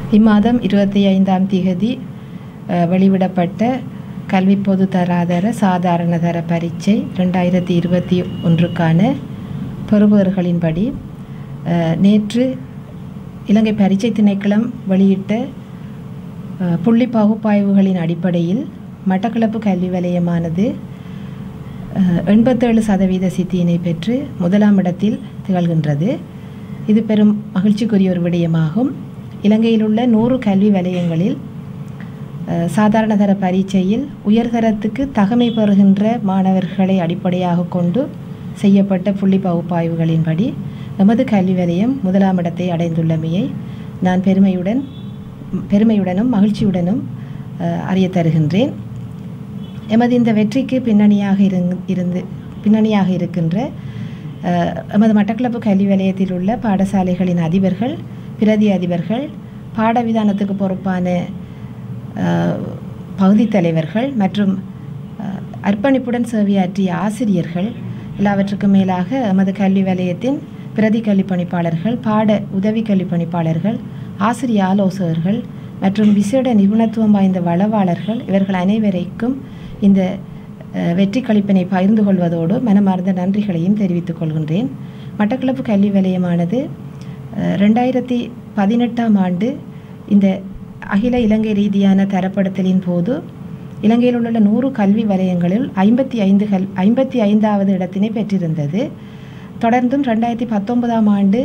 இம்மாதம் இருபத்தி ஐந்தாம் திகதி அஹ், வெளிவிடப்பட்ட கல்வி பொது தராதர சாதாரண தர பரீட்சை ரெண்டாயிரத்தி இருபத்தி ஒன்றுக்கான பெறுபவர்களின்படி அஹ், நேற்று இலங்கை பரீட்சை திணைக்களம் வெளியிட்ட அஹ், புள்ளி பகுப்பாய்வுகளின் அடிப்படையில் மட்டக்களப்பு கல்வி வலயமானது அஹ், எண்பத்தேழு சதவீத சித்தியினை பெற்று முதலாம் இடத்தில் திகழ்கின்றது இது பெரும் மகிழ்ச்சிக்குரிய ஒரு விடயமாகும் இலங்கையில் உள்ள நூறு கல்வி வலயங்களில் அஹ், சாதாரண தர பரீட்சையில் உயர்தரத்துக்கு தகமை பெறுகின்ற மாணவர்களை அடிப்படையாக கொண்டு செய்யப்பட்ட புள்ளி பகுப்பாய்வுகளின்படி எமது கல்வி வலயம் முதலாம் இடத்தை அடைந்துள்ளமையை நான் பெருமையுடன் பெருமையுடனும் மகிழ்ச்சியுடனும் அஹ், அறியத் தருகின்றேன் எமது இந்த வெற்றிக்கு பின்னணியாக இருங் இருந்து பின்னணியாக இருக்கின்ற அஹ், எமது மட்டக்களப்பு கல்வி வலயத்தில் உள்ள பாடசாலைகளின் அதிபர்கள் பிரதி அதிபர்கள் பாடவிதானத்துக்கு பொறுப்பான அஹ், பகுதித் தலைவர்கள் மற்றும் அஹ், அர்ப்பணிப்புடன் சேவையாற்றிய ஆசிரியர்கள் எல்லாவற்றுக்கும் மேலாக எமது கல்வி வலயத்தின் பிரதி கல்வி பணிப்பாளர்கள் பாட உதவி கல்வி பணிப்பாளர்கள் ஆசிரிய ஆலோசகர்கள் மற்றும் விசேட நிபுணத்துவம் வாய்ந்த வளவாளர்கள் இவர்கள் அனைவரைக்கும் இந்த அஹ், வெற்றி கழிப்பினை பகிர்ந்து கொள்வதோடு மனமார்ந்த நன்றிகளையும் தெரிவித்துக் கொள்கின்றேன் மட்டக்களப்பு கல்வி வலயமானது அஹ், ரெண்டாயிரத்தி பதினெட்டாம் ஆண்டு இந்த அகில இலங்கை ரீதியான தரப்படுத்தலின் போது இலங்கையில் உள்ள நூறு கல்வி வலயங்களில் ஐம்பத்தி ஐந்து கல் ஐம்பத்தி ஐந்தாவது இடத்தினை பெற்றிருந்தது தொடர்ந்தும் ரெண்டாயிரத்தி பத்தொன்பதாம் ஆண்டு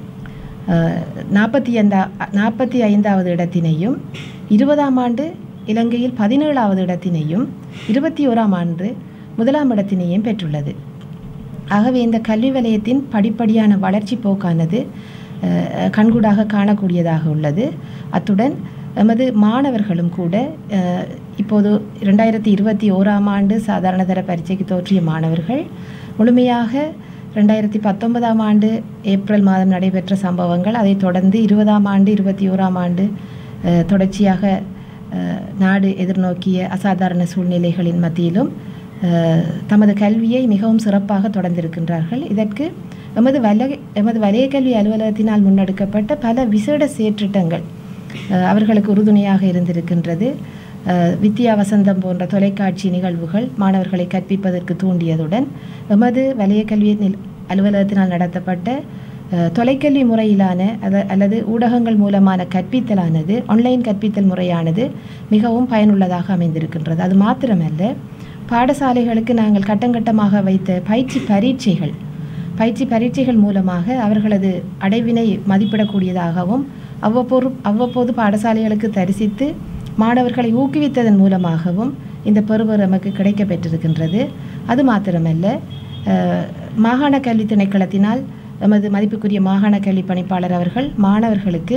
நாற்பத்தி ஐந்தா நாற்பத்தி ஐந்தாவது இடத்தினையும் இருபதாம் ஆண்டு இலங்கையில் பதினேழாவது இடத்தினையும் இருபத்தி ஓராம் ஆண்டு முதலாம் இடத்தினையும் பெற்றுள்ளது ஆகவே இந்த கல்வி வலயத்தின் படிப்படியான வளர்ச்சி போக்கானது அஹ், கண்கூடாக காணக்கூடியதாக உள்ளது அத்துடன் எமது மாணவர்களும் கூட அஹ், இப்போது ரெண்டாயிரத்தி இருபத்தி ஓராம் ஆண்டு சாதாரண தர பரீட்சைக்கு தோற்றிய மாணவர்கள் முழுமையாக ரெண்டாயிரத்தி பத்தொன்பதாம் ஆண்டு ஏப்ரல் மாதம் நடைபெற்ற சம்பவங்கள் அதைத் தொடர்ந்து இருபதாம் ஆண்டு இருபத்தி ஓராம் ஆண்டு அஹ், தொடர்ச்சியாக அஹ், நாடு எதிர்நோக்கிய அசாதாரண சூழ்நிலைகளின் மத்தியிலும் அஹ், தமது கல்வியை மிகவும் சிறப்பாக தொடர்ந்திருக்கின்றார்கள் இதற்கு எமது வல எமது வலய கல்வி அலுவலகத்தினால் முன்னெடுக்கப்பட்ட பல விசேட செயற்றிட்டங்கள் அஹ், அவர்களுக்கு உறுதுணையாக இருந்திருக்கின்றது அஹ், வித்யா வசந்தம் போன்ற தொலைக்காட்சி நிகழ்வுகள் மாணவர்களை கற்பிப்பதற்கு தூண்டியதுடன் எமது வலய கல்வி நில் அலுவலகத்தினால் நடத்தப்பட்ட அஹ், தொலைக்கல்வி முறையிலான அத அல்லது ஊடகங்கள் மூலமான கற்பித்தலானது ஆன்லைன் கற்பித்தல் முறையானது மிகவும் பயனுள்ளதாக அமைந்திருக்கின்றது அது மாத்திரமல்ல பாடசாலைகளுக்கு நாங்கள் கட்டங்கட்டமாக வைத்த பயிற்சி பரீட்சைகள் பயிற்சி பரீட்சைகள் மூலமாக அவர்களது அடைவினை மதிப்பிடக்கூடியதாகவும் அவ்வப்போது அவ்வப்போது பாடசாலைகளுக்கு தரிசித்து மாணவர்களை ஊக்குவித்ததன் மூலமாகவும் இந்த பெறுவர் நமக்கு கிடைக்கப் பெற்றிருக்கின்றது அது மாத்திரமல்ல அஹ், மாகாண கல்வி திணைக்களத்தினால் எமது மதிப்புக்குரிய மாகாண கல்வி பணிப்பாளர் அவர்கள் மாணவர்களுக்கு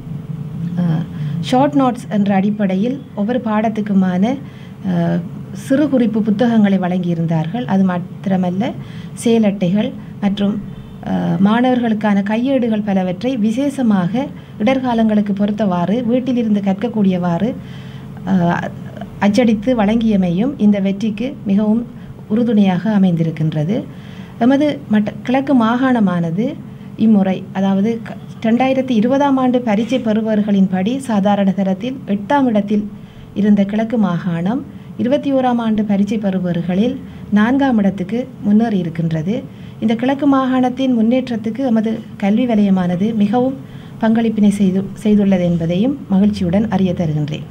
ஷார்ட் நோட்ஸ் என்ற அடிப்படையில் ஒவ்வொரு பாடத்துக்குமான அஹ், சிறு குறிப்பு புத்தகங்களை வழங்கியிருந்தார்கள் அது மாத்திரமல்ல செயலட்டைகள் மற்றும் அஹ், மாணவர்களுக்கான கையேடுகள் பலவற்றை விசேஷமாக இடர்காலங்களுக்கு பொறுத்தவாறு வீட்டிலிருந்து கற்கக்கூடியவாறு அஹ், அச்சடித்து வழங்கியமையும் இந்த வெற்றிக்கு மிகவும் உறுதுணையாக அமைந்திருக்கின்றது எமது மட்ட கிழக்கு மாகாணமானது இம்முறை அதாவது க- ரெண்டாயிரத்தி இருபதாம் ஆண்டு பரீட்சை பெறுபவர்களின்படி சாதாரண தரத்தில் எட்டாம் இடத்தில் இருந்த கிழக்கு மாகாணம் இருபத்தி ஓராம் ஆண்டு பரீட்சை பெறுபவர்களில் நான்காம் இடத்துக்கு முன்னேறி இருக்கின்றது இந்த கிழக்கு மாகாணத்தின் முன்னேற்றத்துக்கு எமது கல்வி வலயமானது மிகவும் பங்களிப்பினை செய்து செய்துள்ளது என்பதையும் மகிழ்ச்சியுடன் அறிய தருகின்றேன்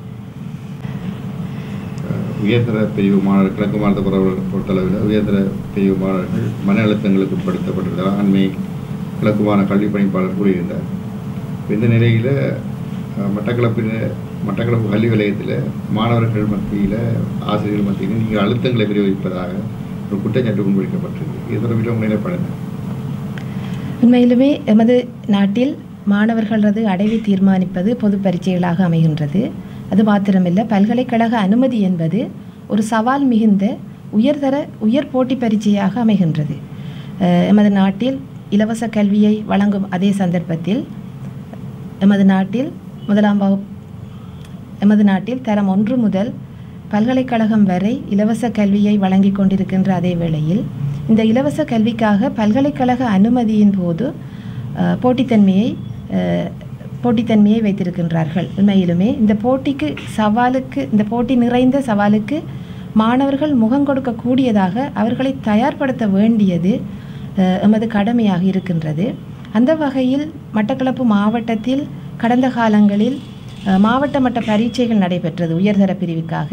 உயர்தர பிரிவு மாணவர் கிழக்கு மாநில பொறுத்த- பொறுத்தளவில் உயர்தர பிரிவு மாணவர்கள் மன அழுத்தங்களுக்கு உட்படுத்தப்பட்டிருந்தார் அண்மை கிழக்கு மாநில கல்வி பணிப்பாளர் கூறியிருந்தார் இந்த நிலையில் மட்டக்களப்பின் மட்டக்களப்பு கல்வி வலயத்தில் மாணவர்கள் மத்தியில் ஆசிரியர்கள் மத்தியில் நீங்கள் அழுத்தங்களை பிரயோகிப்பதாக ஒரு குற்றச்சாட்டு முன்வைக்கப்பட்டிருக்கு இது தொடர்பில் உங்கள் நிலைப்பாடு என்ன? உண்மையிலுமே எமது நாட்டில் மாணவர்களது அடைவை தீர்மானிப்பது பொது பரீட்சைகளாக அமைகின்றது அது மாத்திரமல்ல பல்கலைக்கழக அனுமதி என்பது ஒரு சவால் மிகுந்த உயர்தர உயர் போட்டி பரீட்சையாக அமைகின்றது அஹ், எமது நாட்டில் இலவச கல்வியை வழங்கும் அதே சந்தர்ப்பத்தில் எமது நாட்டில் முதலாம் வகுப்பு எமது நாட்டில் தரம் ஒன்று முதல் பல்கலைக்கழகம் வரை இலவச கல்வியை வழங்கி கொண்டிருக்கின்ற அதே வேளையில் இந்த இலவச கல்விக்காக பல்கலைக்கழக அனுமதியின் போது அஹ், போட்டித்தன்மையை அஹ், போட்டித்தன்மையை வைத்திருக்கின்றார்கள் உண்மையிலுமே இந்த போட்டிக்கு சவாலுக்கு இந்த போட்டி நிறைந்த சவாலுக்கு மாணவர்கள் முகம் கொடுக்கக்கூடியதாக அவர்களை தயார்படுத்த வேண்டியது அஹ், எமது கடமையாக இருக்கின்றது அந்த வகையில் மட்டக்களப்பு மாவட்டத்தில் கடந்த காலங்களில் அஹ், மாவட்ட மட்ட பரீட்சைகள் நடைபெற்றது உயர்தர பிரிவுக்காக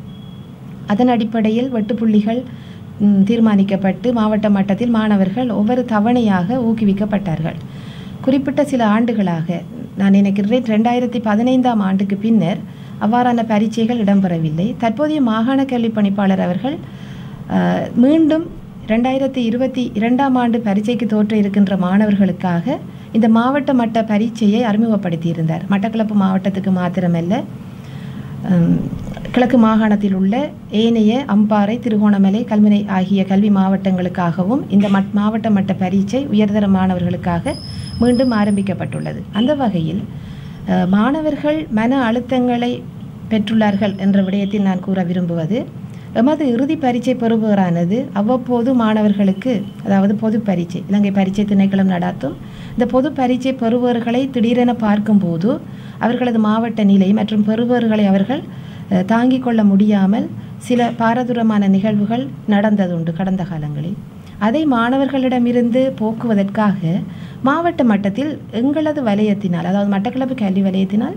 அதன் அடிப்படையில் வெட்டுப்புள்ளிகள் ம், தீர்மானிக்கப்பட்டு மாவட்ட மட்டத்தில் மாணவர்கள் ஒவ்வொரு தவணையாக ஊக்குவிக்கப்பட்டார்கள் குறிப்பிட்ட சில ஆண்டுகளாக நான் நினைக்கிறேன் ரெண்டாயிரத்தி பதினைந்தாம் ஆண்டுக்கு பின்னர் அவ்வாறான பரீட்சைகள் இடம்பெறவில்லை தற்போதைய மாகாண கல்வி பணிப்பாளர் அவர்கள் அஹ், மீண்டும் ரெண்டாயிரத்தி இருபத்தி இரண்டாம் ஆண்டு பரீட்சைக்கு தோற்ற இருக்கின்ற மாணவர்களுக்காக இந்த மாவட்ட மட்ட பரீட்சையை அறிமுகப்படுத்தியிருந்தார் மட்டக்களப்பு மாவட்டத்துக்கு மாத்திரமல்ல ஹம், கிழக்கு மாகாணத்தில் உள்ள ஏனைய அம்பாறை திருகோணமலை கல்முனை ஆகிய கல்வி மாவட்டங்களுக்காகவும் இந்த மட் மாவட்ட மட்ட பரீட்சை உயர்தர மாணவர்களுக்காக மீண்டும் ஆரம்பிக்கப்பட்டுள்ளது அந்த வகையில் அஹ், மாணவர்கள் மன அழுத்தங்களை பெற்றுள்ளார்கள் என்ற விடயத்தில் நான் கூற விரும்புவது எமது இறுதி பரீட்சை பெறுபவரானது அவ்வப்போது மாணவர்களுக்கு அதாவது பொது பரீட்சை இலங்கை பரீட்சை திணைக்களம் நடாத்தும் இந்த பொது பரீட்சை பெறுபவர்களை திடீரென பார்க்கும்போது அவர்களது மாவட்ட நிலை மற்றும் பெறுபவர்களை அவர்கள் அஹ், தாங்கிக் கொள்ள முடியாமல் சில பாரதூரமான நிகழ்வுகள் நடந்ததுண்டு கடந்த காலங்களில் அதை மாணவர்களிடமிருந்து போக்குவதற்காக மாவட்ட மட்டத்தில் எங்களது வலயத்தினால் அதாவது மட்டக்களப்பு கல்வி வலயத்தினால்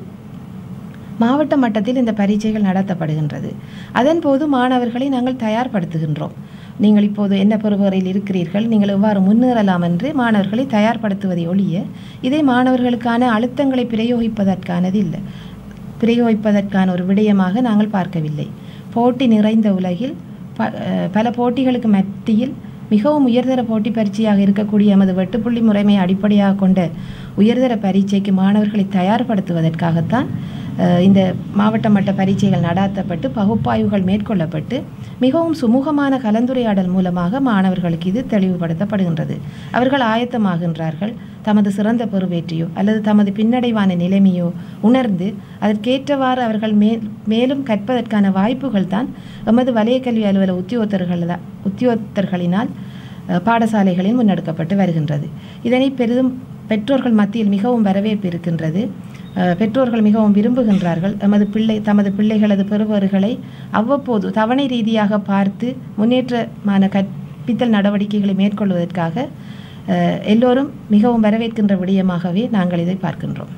மாவட்ட மட்டத்தில் இந்த பரீட்சைகள் நடத்தப்படுகின்றது அதன் போது மாணவர்களை நாங்கள் தயார்படுத்துகின்றோம் நீங்கள் இப்போது என்ன பெறுவரையில் இருக்கிறீர்கள் நீங்கள் எவ்வாறு முன்னேறலாம் என்று மாணவர்களை தயார்படுத்துவதை ஒழிய இதை மாணவர்களுக்கான அழுத்தங்களை பிரயோகிப்பதற்கானது இல்லை பிரயோகிப்பதற்கான ஒரு விடயமாக நாங்கள் பார்க்கவில்லை போட்டி நிறைந்த உலகில் ப அஹ் பல போட்டிகளுக்கு மத்தியில் மிகவும் உயர்தர போட்டி பரீட்சையாக இருக்கக்கூடிய எமது வெட்டுப்புள்ளி முறைமையை அடிப்படையாக கொண்ட உயர்தர பரீட்சைக்கு மாணவர்களை தயார்படுத்துவதற்காகத்தான் அஹ், இந்த மாவட்ட மட்ட பரீட்சைகள் நடாத்தப்பட்டு பகுப்பாய்வுகள் மேற்கொள்ளப்பட்டு மிகவும் சுமூகமான கலந்துரையாடல் மூலமாக மாணவர்களுக்கு இது தெளிவுபடுத்தப்படுகின்றது அவர்கள் ஆயத்தமாகின்றார்கள் தமது சிறந்த பெறுவேற்றையோ அல்லது தமது பின்னடைவான நிலைமையோ உணர்ந்து அதற்கேற்றவாறு அவர்கள் மே மேலும் கற்பதற்கான வாய்ப்புகள் தான் எமது வலய கல்வி அலுவலக உத்தியோகத்தர்கள் உத்தியோகத்தர்களினால் அஹ், பாடசாலைகளில் முன்னெடுக்கப்பட்டு வருகின்றது இதனை பெரிதும் பெற்றோர்கள் மத்தியில் மிகவும் வரவேற்பு இருக்கின்றது அஹ், பெற்றோர்கள் மிகவும் விரும்புகின்றார்கள் எமது பிள்ளை தமது பிள்ளைகளது பெறுபவர்களை அவ்வப்போது தவணை ரீதியாக பார்த்து முன்னேற்றமான கற்பித்தல் நடவடிக்கைகளை மேற்கொள்வதற்காக அஹ், எல்லோரும் மிகவும் வரவேற்கின்ற விடயமாகவே நாங்கள் இதை பார்க்கின்றோம்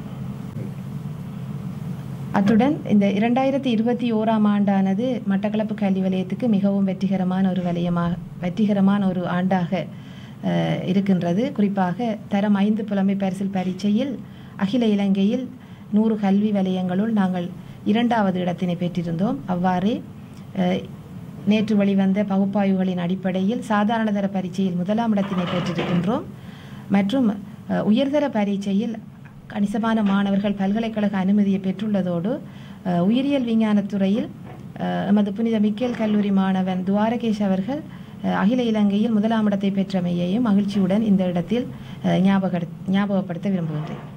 அத்துடன் இந்த இரண்டாயிரத்தி இருபத்தி ஓராம் ஆண்டானது மட்டக்களப்பு கல்வி வலயத்துக்கு மிகவும் வெற்றிகரமான ஒரு வலயமாக வெற்றிகரமான ஒரு ஆண்டாக அஹ், இருக்கின்றது குறிப்பாக தரம் ஐந்து புலமை பரிசில் பரீட்சையில் அகில இலங்கையில் நூறு கல்வி வலயங்களுள் நாங்கள் இரண்டாவது இடத்தினை பெற்றிருந்தோம் அவ்வாறே அஹ், நேற்று வெளிவந்த பகுப்பாய்வுகளின் அடிப்படையில் சாதாரண தர பரீட்சையில் முதலாம் இடத்தினை பெற்றிருக்கின்றோம் மற்றும் அஹ், உயர்தர பரீட்சையில் கணிசமான மாணவர்கள் பல்கலைக்கழக அனுமதியை பெற்றுள்ளதோடு அஹ், உயிரியல் விஞ்ஞானத் துறையில் அஹ், எமது புனித மிக்கேல் கல்லூரி மாணவன் துவாரகேஷ் அவர்கள் அஹ், அகில இலங்கையில் முதலாம் இடத்தை பெற்றமையையும் மகிழ்ச்சியுடன் இந்த இடத்தில் அஹ், ஞாபக ஞாபகப்படுத்த விரும்புகின்றேன்